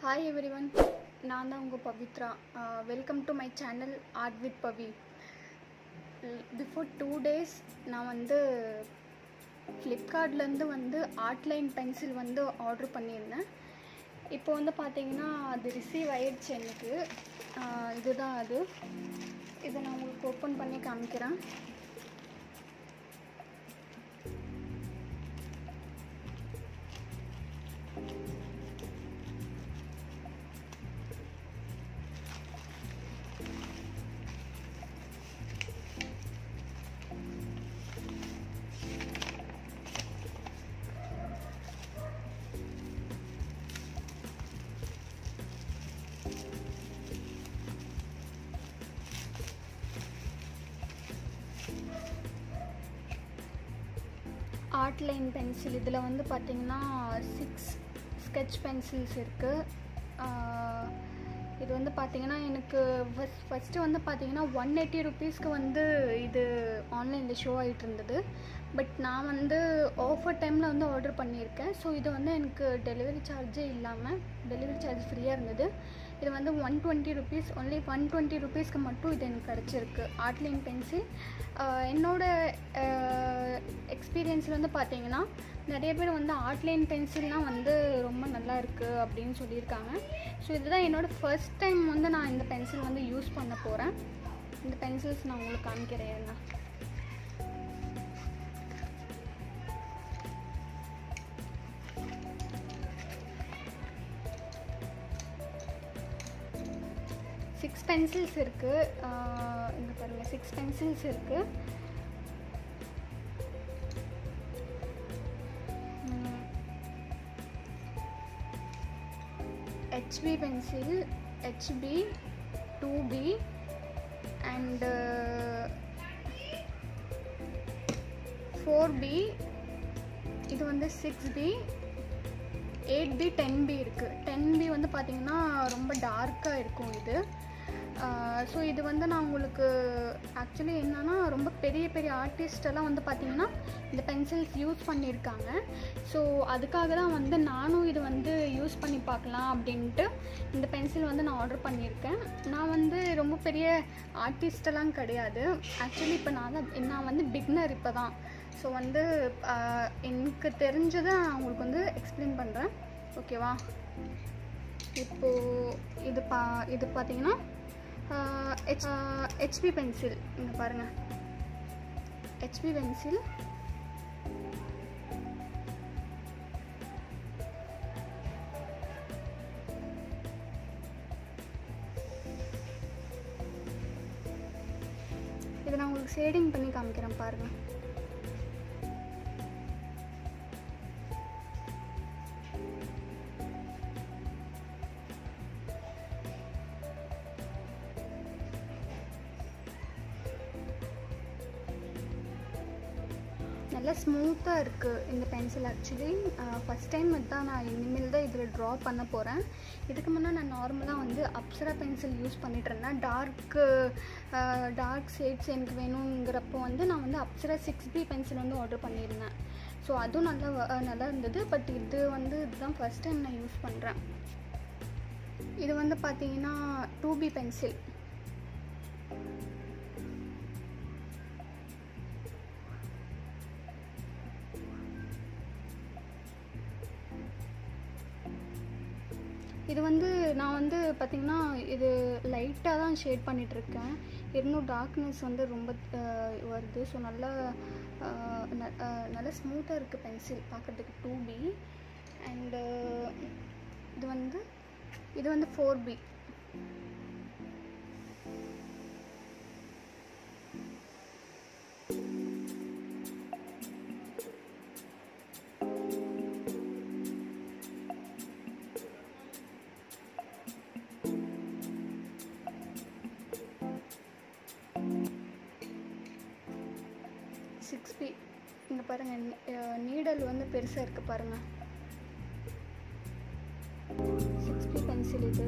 Hi every one நான் தான் உங்கள் Pavithra welcome to my channel art with Pavi before two days நான் வந்து ஃப்ளிப்கார்ட்லேருந்து வந்து ஆர்ட்லைன் பென்சில் வந்து ஆர்டர் பண்ணியிருந்தேன் இப்போ வந்து பார்த்தீங்கன்னா அது ரிசீவ் ஆயிடுச்சு எனக்கு ஆஹ் இதுதான் அது இதை நான் உங்களுக்கு ஓப்பன் பண்ணி காமிக்கிறேன் ஆர்ட் லைன் பென்சில் இதில் வந்து பார்த்தீங்கன்னா சிக்ஸ் ஸ்கெட்ச் பென்சில்ஸ் இருக்குது இது வந்து பார்த்தீங்கன்னா எனக்கு ஃபஸ்ட் ஃபஸ்ட்டு வந்து பார்த்தீங்கன்னா ஒன் எயிட்டி ருபீஸ்க்கு வந்து இது ஆன்லைனில் ஷோ ஆகிட்டு இருந்தது பட் நான் வந்து ஆஃபர் டைமில் வந்து ஆர்டர் பண்ணியிருக்கேன் ஸோ இது வந்து எனக்கு டெலிவரி சார்ஜே இல்லாமல் டெலிவரி சார்ஜ் ஃப்ரீயாக இருந்தது இது வந்து one twenty rupees only one twenty ருபீஸ்க்கு மட்டும் இது எனக்கு கிடச்சிருக்கு ஆர்ட்லைன் பென்சில் என்னோட எக்ஸ்பீரியன்ஸில் வந்து பார்த்தீங்கன்னா நிறைய பேர் வந்து ஆர்ட்லைன் பென்சில்லாம் வந்து ரொம்ப நல்லா இருக்குது அப்படின்னு சொல்லியிருக்காங்க ஸோ இதுதான் என்னோடய ஃபர்ஸ்ட் டைம் வந்து நான் இந்த பென்சில் வந்து யூஸ் பண்ண போகிறேன் இந்த பென்சில்ஸ் நான் உங்களுக்கு காமிக்கிறேன் இருங்க. சிக்ஸ் பென்சில்ஸ் இருக்குது இங்கே பாருங்கள் சிக்ஸ் பென்சில்ஸ் இருக்குது HB pencil HB two B and four B இது வந்து six B eight B ten B இருக்குது டென் பி வந்து பார்த்திங்கன்னா ரொம்ப டார்க்காக இருக்கும் இது ஸோ இது வந்து நான் உங்களுக்கு ஆக்சுவலி என்னென்னா ரொம்ப பெரிய பெரிய ஆர்டிஸ்டெல்லாம் வந்து பார்த்திங்கன்னா இந்த பென்சில்ஸ் யூஸ் பண்ணியிருக்காங்க ஸோ அதுக்காக தான் வந்து நானும் இது வந்து யூஸ் பண்ணி பார்க்கலாம் அப்படின்ட்டு இந்த பென்சில் வந்து நான் ஆர்டர் பண்ணியிருக்கேன் நான் வந்து ரொம்ப பெரிய ஆர்டிஸ்டெல்லாம் கிடையாது ஆக்சுவலி இப்போ நான் தான் நான் வந்து பிக்னர் இப்போ தான் ஸோ வந்து ஆஹ், எனக்கு தெரிஞ்சதை நான் உங்களுக்கு வந்து எக்ஸ்பிளைன் பண்ணுறேன் ஓகேவா இப்போது இது பா இது பார்த்தீங்கன்னா ஹெச் ஹெச்பி பென்சில் இங்கே பாருங்கள் ஹெச்பி பென்சில் இதை நான் உங்களுக்கு ஷேடிங் பண்ணி காமிக்கிறேன் பாருங்கள் நல்லா ஸ்மூத்தாக இருக்குது இந்த பென்சில் ஆக்சுவலி ஃபஸ்ட் டைம் தான் நான் இனிமேல் தான் இதில் ட்ரா பண்ண போகிறேன் இதுக்கு முன்னே நான் நார்மலாக வந்து அப்சரா பென்சில் யூஸ் பண்ணிட்டு இருந்தேன் டார்க்கு டார்க் ஷேட்ஸ் எனக்கு வேணுங்கிறப்போ வந்து நான் வந்து அப்சரா சிக்ஸ் பி பென்சில் வந்து ஆர்டர் பண்ணியிருந்தேன் ஸோ அதுவும் நல்லா வ- அஹ் நல்லா இருந்தது பட் இது வந்து இதுதான் ஃபஸ்ட் டைம் நான் யூஸ் பண்ணுறேன் இது வந்து பார்த்தீங்கன்னா டூ பி பென்சில் இது வந்து நான் வந்து பார்த்திங்கன்னா இது லைட்டாக தான் ஷேட் பண்ணிகிட்ருக்கேன் இன்னும் டார்க்னஸ் வந்து ரொம்ப அஹ், வருது ஸோ நல்லா அஹ், ந- அஹ், நல்லா ஸ்மூத்தாக இருக்குது பென்சில் பார்க்குறதுக்கு டூ பி அண்டு இது வந்து இது வந்து ஃபோர் பி சிக்ஸ் பி இங்கே பாருங்கள் நீடல் வந்து பெருசாக இருக்குது பாருங்கள் சிக்ஸ் பி பென்சில் இது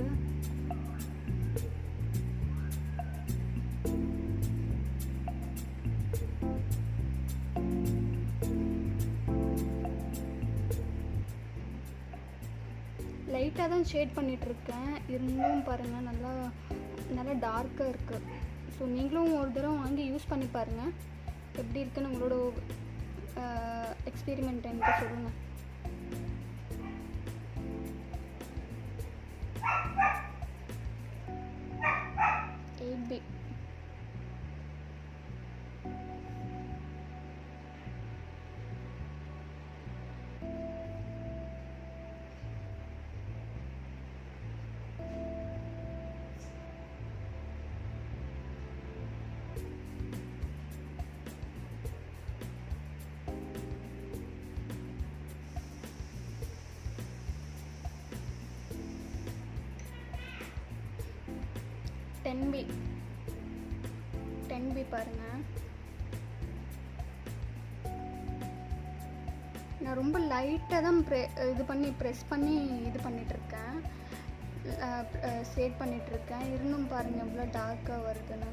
லைட்டாக தான் ஷேட் பண்ணிகிட்ருக்கேன் இருந்தும் பாருங்கள் நல்லா நல்லா டார்க்காக இருக்குது ஸோ நீங்களும் ஒரு தடவை வாங்கி யூஸ் பண்ணி பாருங்கள் எப்படி இருக்குன்னு உங்களோட எக்ஸ்பீரிமெண்ட் எனக்கு சொல்லுங்கள் eight B ten B ten B பாருங்க நான் ரொம்ப லைட்டாக தான் ப்ரெ இது பண்ணி ப்ரெஸ் பண்ணி இது பண்ணிகிட்ருக்கேன் சேட் பண்ணிகிட்ருக்கேன் இருந்தும் பாருங்கள் எவ்வளோ டார்க்காக வருதுன்னு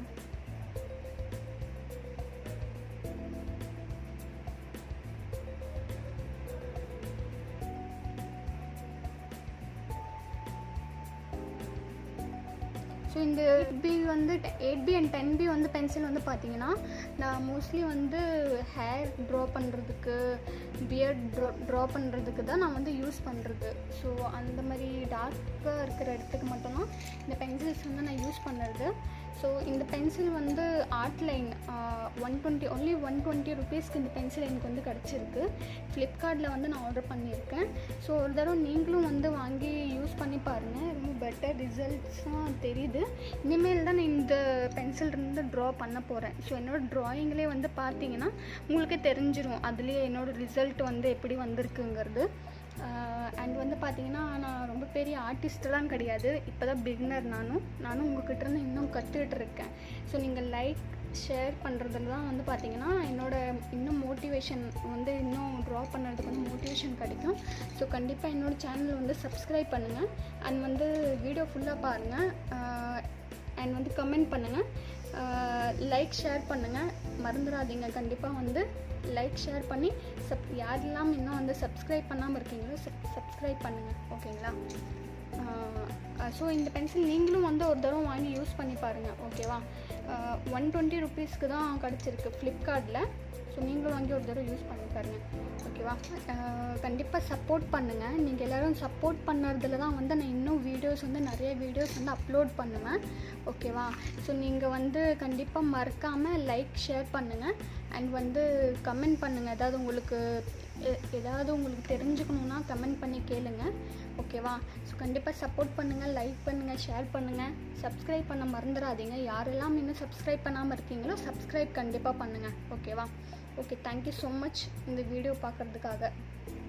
ஸோ இந்த எயிட் பி வந்து eight B and ten B வந்து பென்சில் வந்து பார்த்தீங்கன்னா நான் மோஸ்ட்லி வந்து ஹேர் ட்ரா பண்ணுறதுக்கு பியர்ட் ட்ரா ட்ரா பண்ணுறதுக்கு தான் நான் வந்து யூஸ் பண்ணுறது ஸோ அந்த மாதிரி டார்க்காக இருக்கிற இடத்துக்கு மட்டும்தான் இந்த பென்சில்ஸ் வந்து நான் யூஸ் பண்ணுறது ஸோ இந்த பென்சில் வந்து art line one twenty only one twenty ருபீஸ்க்கு இந்த பென்சில் எனக்கு வந்து கிடச்சிருக்கு ஃப்ளிப்கார்ட்டில் வந்து நான் ஆர்டர் பண்ணியிருக்கேன் ஸோ ஒரு தடவை நீங்களும் வந்து வாங்கி யூஸ் பண்ணி பாருங்கள் ரொம்ப பெட்டர் ரிசல்ட்ஸாக தெரியுது இனிமேல் தான் நான் இந்த பென்சில் இருந்து ட்ரா பண்ண போகிறேன் ஸோ என்னோடய ட்ராயிங்லேயே வந்து பார்த்தீங்கன்னா உங்களுக்கே தெரிஞ்சிடும் அதுலேயே என்னோடய ரிசல்ட் வந்து எப்படி வந்திருக்குங்கிறது அண்ட் வந்து பார்த்தீங்கன்னா நான் ரொம்ப பெரிய ஆர்டிஸ்டெலாம் கிடையாது இப்போ தான் பிகினர் நானும் நானும் உங்ககிட்ட இருந்து இன்னும் கற்றுக்கிட்டு இருக்கேன் ஸோ நீங்கள் லைக் ஷேர் பண்ணுறதுல தான் வந்து பார்த்தீங்கன்னா என்னோட இன்னும் மோட்டிவேஷன் வந்து இன்னும் ட்ரா பண்ணுறதுக்கு வந்து மோட்டிவேஷன் கிடைக்கும் ஸோ கண்டிப்பாக என்னோடய சேனல் வந்து சப்ஸ்கிரைப் பண்ணுங்கள் அண்ட் வந்து வீடியோ ஃபுல்லாக பாருங்கள் அண்ட் வந்து கமெண்ட் பண்ணுங்கள் லைக் ஷேர் பண்ணுங்கள் மறந்துடாதீங்க கண்டிப்பாக வந்து லைக் ஷேர் பண்ணி சப் யாரெல்லாம் இன்னும் வந்து சப்ஸ்கிரைப் பண்ணாமல் இருக்கீங்களோ சப் சப்ஸ்கிரைப் பண்ணுங்கள் ஓகேங்களா ஸோ இந்த பென்சில் நீங்களும் வந்து ஒரு தடவை வாங்கி யூஸ் பண்ணி பாருங்கள் ஓகேவா ஒன் டுவெண்ட்டி ருபீஸ்க்கு தான் கிடச்சிருக்கு ஃப்ளிப்கார்ட்டில் ஸோ நீங்களும் வாங்கி ஒரு தடவை யூஸ் பண்ணி பாருங்கள் ஓகேவா கண்டிப்பாக சப்போர்ட் பண்ணுங்கள் நீங்கள் எல்லோரும் சப்போர்ட் பண்ணுறதுல தான் வந்து நான் இன்னும் வீடியோஸ் வந்து நிறைய வீடியோஸ் வந்து அப்லோட் பண்ணுவேன் ஓகேவா ஸோ நீங்கள் வந்து கண்டிப்பாக மறக்காமல் லைக் ஷேர் பண்ணுங்கள் அண்ட் வந்து கமெண்ட் பண்ணுங்கள் ஏதாவது உங்களுக்கு ஏதாவது உங்களுக்கு தெரிஞ்சுக்கணுன்னா கமெண்ட் பண்ணி கேளுங்க ஓகேவா ஸோ கண்டிப்பாக சப்போர்ட் பண்ணுங்கள் லைக் பண்ணுங்கள் ஷேர் பண்ணுங்கள் சப்ஸ்கிரைப் பண்ண மறந்துடாதீங்க யாரெல்லாம் இன்னும் சப்ஸ்கிரைப் பண்ணாமல் இருக்கீங்களோ சப்ஸ்கிரைப் கண்டிப்பாக பண்ணுங்கள் ஓகேவா ஓகே தேங்க்யூ ஸோ மச் இந்த வீடியோ பார்க்குறதுக்காக